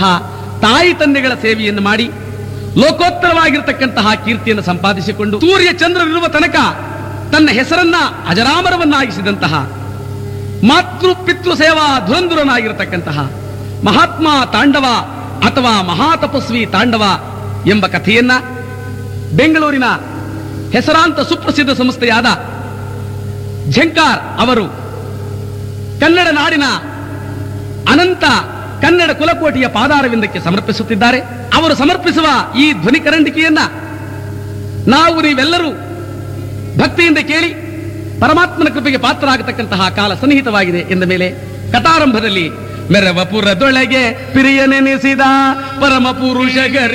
ತಾಯಿ ತಂದೆಗಳ ಸೇವೆಯನ್ನು ಮಾಡಿ ಲೋಕೋತ್ತರವಾಗಿರ್ತಕ್ಕಂತಹ ಕೀರ್ತಿಯನ್ನು ಸಂಪಾದಿಸಿಕೊಂಡು ಸೂರ್ಯ ಚಂದ್ರರಿರುವ ತನಕ ತನ್ನ ಹೆಸರನ್ನ ಅಜರಾಮರವನ್ನಾಗಿಸಿದಂತಹ ಮಾತೃ ಪಿತೃ ಸೇವಾ ಧುರಂಧುರನಾಗಿರತಕ್ಕಂತಹ ಮಹಾತ್ಮ ತಾಂಡವ ಅಥವಾ ಮಹಾತಪಸ್ವಿ ತಾಂಡವ ಎಂಬ ಕಥೆಯನ್ನ ಬೆಂಗಳೂರಿನ ಹೆಸರಾಂತ ಸುಪ್ರಸಿದ್ಧ ಸಂಸ್ಥೆಯಾದ ಝಂಕಾರ್ ಅವರು ಕನ್ನಡ ನಾಡಿನ ಅನಂತ ಕನ್ನಡ ಕುಲಕೋಟಿಯ ಪಾದಾರವಿಂದಕ್ಕೆ ಸಮರ್ಪಿಸುತ್ತಿದ್ದಾರೆ ಅವರು ಸಮರ್ಪಿಸುವ ಈ ಧ್ವನಿ ಕರಂಡಿಕೆಯನ್ನ ನಾವು ನೀವೆಲ್ಲರೂ ಭಕ್ತಿಯಿಂದ ಕೇಳಿ ಪರಮಾತ್ಮನ ಕೃಪೆಗೆ ಪಾತ್ರರಾಗತಕ್ಕಂತಹ ಕಾಲ ಸನ್ನಿಹಿತವಾಗಿದೆ ಎಂದ ಮೇಲೆ ಕಥಾರಂಭದಲ್ಲಿ ಮೆರವಪುರದೊಳಗೆ ಪ್ರಿಯನೆನಿಸಿದ ಪರಮ ಪುರುಷ